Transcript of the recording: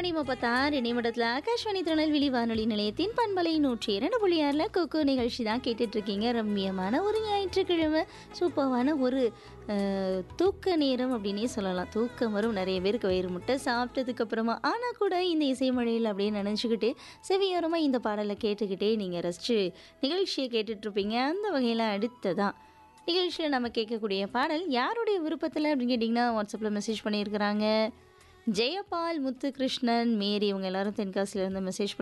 மணி முப்பத்தாறு நிமிடத்தில் ஆகாஷ்வாணி திருநெல்வேலி வானொலி நிலையத்தின் பண்பலை நூற்றி இரண்டு புள்ளி ஆறில் குக்கு நிகழ்ச்சி தான் கேட்டுட்டு இருக்கீங்க ரம்மியமான ஒரு ஞாயிற்றுக்கிழமை சூப்பரான ஒரு அஹ், தூக்க நேரம் அப்படின்னே சொல்லலாம் தூக்கம் வரும் நிறைய பேருக்கு வயிறு முட்டை சாப்பிட்டதுக்கு அப்புறமா ஆனால் கூட இந்த இசை மழையில் அப்படியே நினச்சிக்கிட்டு செவியோரமாக இந்த பாடலை கேட்டுக்கிட்டே நீங்கள் ரசித்து நிகழ்ச்சியை கேட்டுட்ருப்பீங்க அந்த வகையில் அடுத்ததான் நிகழ்ச்சியில் நம்ம கேட்கக்கூடிய பாடல் யாருடைய விருப்பத்தில் அப்படின்னு கேட்டிங்கன்னா வாட்ஸ்அப்பில் மெசேஜ் பண்ணியிருக்கிறாங்க ஜெயபால் முத்துகிருஷ்ணன் மேரி இவங்க எல்லாரும் தென்காசியிலேருந்து மெசேஜ்